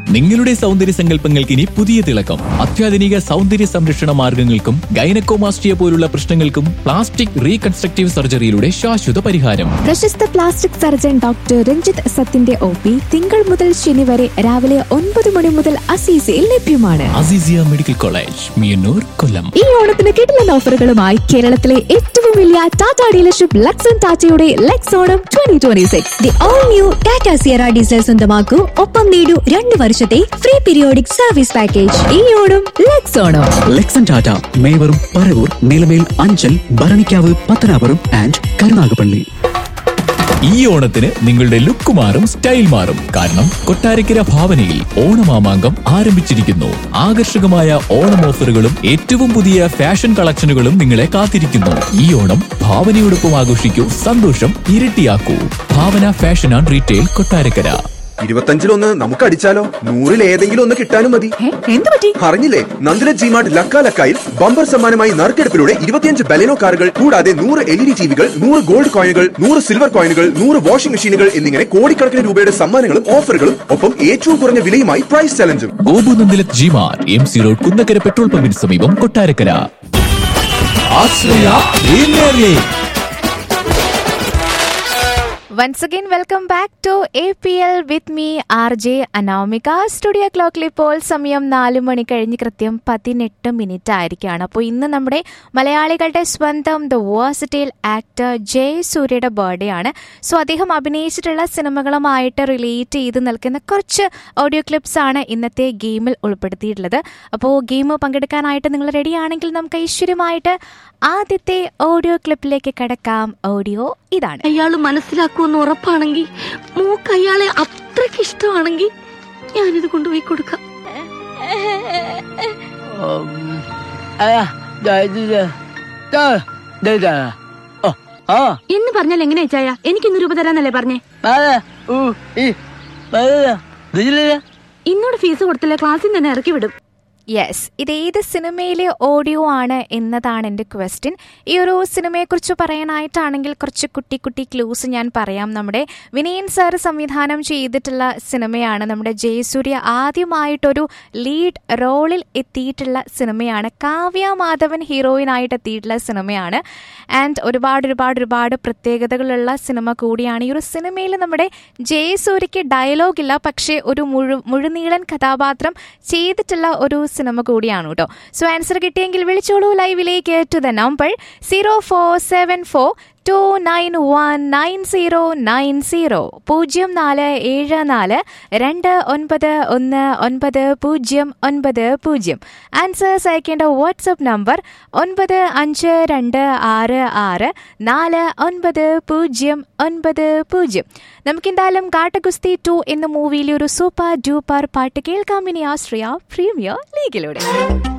നിങ്ങളുടെ സൗന്ദര്യ സങ്കല്പങ്ങൾക്ക് ഇനി പുതിയ തിളക്കം അത്യാധുനിക സൗന്ദര്യ സംരക്ഷണ മാർഗങ്ങൾക്കും ഗൈനക്കോമാസ്ട്രിയ പോലുള്ള പ്രശ്നങ്ങൾക്കും പ്ലാസ്റ്റിക് റീകൺസ്ട്രക്റ്റീവ് സർജറിയിലൂടെ ശാശ്വത പരിഹാരം പ്രശസ്ത പ്ലാസ്റ്റിക് സർജൻ ഡോക്ടർ രഞ്ജിത്ത് സത്തിന്റെ ഒ പി തിങ്കൾ മുതൽ ശനി വരെ രാവിലെ ഒൻപത് മണി മുതൽ അസീസയിൽ ലഭ്യമാണ് അസീസിയ മെഡിക്കൽ കോളേജ് മിയന്നൂർ കൊല്ലം ഈ ഓണത്തിന് കിട്ടുന്ന ഓഫറുകളുമായി കേരളത്തിലെ ഏറ്റവും വലിയ ടാറ്റ ഡീലർഷിപ്പ് ലക്സൺ ടാറ്റയുടെ ലെക്സ് Onam twenty twenty six the all new Tata Sierra diesel സ്വന്തമാക്കൂ ഒപ്പം നേടൂ രണ്ട് വർഷത്തെ ഫ്രീ പീരിയോഡിക് സർവീസ് പാക്കേജ് ഈ ഓണം ലെക്സ് ഓണം ലെക്സൺ ടാറ്റ മേവറും പരവൂർ നിലമേൽ അഞ്ചൽ ഭരണിക്കാവ് പത്തനാപുരം ആൻഡ് കരുനാഗപ്പള്ളി ഈ ഓണത്തിന് നിങ്ങളുടെ ലുക്ക് മാറും സ്റ്റൈൽ മാറും കാരണം കൊട്ടാരക്കര ഭാവനയിൽ ഓണമാമാങ്കം ആരംഭിച്ചിരിക്കുന്നു ആകർഷകമായ ഓണം ഓഫറുകളും ഏറ്റവും പുതിയ ഫാഷൻ കളക്ഷനുകളും നിങ്ങളെ കാത്തിരിക്കുന്നു ഈ ഓണം ഭാവനയോടൊപ്പം ആഘോഷിക്കൂ സന്തോഷം ഇരട്ടിയാക്കൂ Bhavana fashion and retail Kottarakkara ഇരുപത്തഞ്ചിലൊന്ന് നമുക്ക് അടിച്ചാലോ നൂറിൽ ഏതെങ്കിലും ഒന്ന് കിട്ടാനും മതി എന്ത് പറ്റി അറിഞ്ഞില്ലേ നന്ദില ജിമാർട്ട് ലക്ക ലക്കായിൽ ബമ്പർ സമ്മാനമായി നറുക്കെടുപ്പിലൂടെ ഇരുപത്തിയഞ്ച് ബലെനോ കാറുകൾ കൂടാതെ നൂറ് എൽ ഇ ഡി ടിവികൾ നൂറ് ഗോൾഡ് കോയിനുകൾ നൂറ് സിൽവർ കോയിനുകൾ നൂറ് വാഷിംഗ് മെഷീനുകൾ എന്നിങ്ങനെ കോടിക്കണക്കിന് രൂപയുടെ സമ്മാനങ്ങളും ഓഫറുകളും ഒപ്പം ഏറ്റവും കുറഞ്ഞ വിലയുമായി പ്രൈസ് ചലഞ്ചും Gopu Nandilath G Mart M C road Kunnakkara petrol പമ്പിന് സമീപം Kottarakkara Ashraya premier league once again welcome back to A P L with me R J Anamika studio ക്ലോക്കിൽ ഇപ്പോൾ സമയം നാല് മണി കഴിഞ്ഞ് കൃത്യം പതിനെട്ട് മിനിറ്റ് ആയിരിക്കുകയാണ് അപ്പോൾ ഇന്ന് നമ്മുടെ മലയാളികളുടെ സ്വന്തം ദ വേഴ്സിറ്റൈൽ ആക്ടർ ജയ് സൂര്യയുടെ ബർത്ത്ഡേ ആണ് സോ അദ്ദേഹം അഭിനയിച്ചിട്ടുള്ള സിനിമകളുമായിട്ട് റിലേറ്റ് ചെയ്ത് നിൽക്കുന്ന കുറച്ച് ഓഡിയോ ക്ലിപ്സ് ആണ് ഇന്നത്തെ ഗെയിമിൽ ഉൾപ്പെടുത്തിയിട്ടുള്ളത് അപ്പോൾ ഗെയിം പങ്കെടുക്കാനായിട്ട് നിങ്ങൾ റെഡി ആണെങ്കിൽ നമുക്ക് ഐശ്വര്യമായിട്ട് ആദ്യത്തെ ഓഡിയോ ക്ലിപ്പിലേക്ക് കിടക്കാം ഓഡിയോ ഇതാണ് അയാള് മനസ്സിലാക്കുമെന്ന് ഉറപ്പാണെങ്കിൽ മോക്ക് അയാളെ അത്രയ്ക്ക് ഇഷ്ടമാണെങ്കിൽ ഞാനിത് കൊണ്ടുപോയി കൊടുക്കാം എന്ന് പറഞ്ഞാൽ എങ്ങനെയാ ചായ എനിക്ക് ഇന്ന് രൂപ തരാന്നല്ലേ പറഞ്ഞേ ഇന്നോട് ഫീസ് കൊടുത്തില്ല ക്ലാസ്സിൽ തന്നെ ഇറക്കി വിടും യെസ് ഇത് ഏത് സിനിമയിലെ ഓഡിയോ ആണ് എന്നതാണ് എൻ്റെ ക്വസ്റ്റ്യൻ ഈ ഒരു സിനിമയെക്കുറിച്ച് പറയാനായിട്ടാണെങ്കിൽ കുറച്ച് കുട്ടി കുട്ടി ക്ലൂസ് ഞാൻ പറയാം നമ്മുടെ വിനയൻ സാർ സംവിധാനം ചെയ്തിട്ടുള്ള സിനിമയാണ് നമ്മുടെ ജയസൂര്യ ആദ്യമായിട്ടൊരു ലീഡ് റോളിൽ എത്തിയിട്ടുള്ള സിനിമയാണ് കാവ്യ മാധവൻ ഹീറോയിനായിട്ട് എത്തിയിട്ടുള്ള സിനിമയാണ് ആൻഡ് ഒരുപാട് ഒരുപാട് ഒരുപാട് പ്രത്യേകതകളുള്ള സിനിമ കൂടിയാണ് ഈ ഒരു സിനിമയിൽ നമ്മുടെ ജയസൂര്യയ്ക്ക് ഡയലോഗ് ഇല്ല പക്ഷേ ഒരു മുഴു മുഴുനീളൻ കഥാപാത്രം ചെയ്തിട്ടുള്ള ഒരു സിനിമ കൂടിയാണ് കേട്ടോ സോ ആൻസർ കിട്ടിയെങ്കിൽ വിളിച്ചോളൂ ലൈവിലേക്ക് to the number zero four seven four two nine one nine zero nine zero പൂജ്യം നാല് ഏഴ് നാല് രണ്ട് ഒൻപത് ഒന്ന് ഒൻപത് പൂജ്യം ഒൻപത് പൂജ്യം ആൻസേഴ്സ് അയക്കേണ്ട വാട്സപ്പ് നമ്പർ ഒൻപത് അഞ്ച് രണ്ട് ആറ് ആറ് നാല് ഒൻപത് പൂജ്യം ഒൻപത് പൂജ്യം നമുക്കെന്തായാലും കാട്ടഗുസ്തി ടു എന്ന മൂവിയിലെ ഒരു സൂപ്പർ ഡൂപ്പർ പാട്ട് കേൾക്കാം ഇനി ആശ്രയ പ്രീമിയർ ലീഗിലൂടെ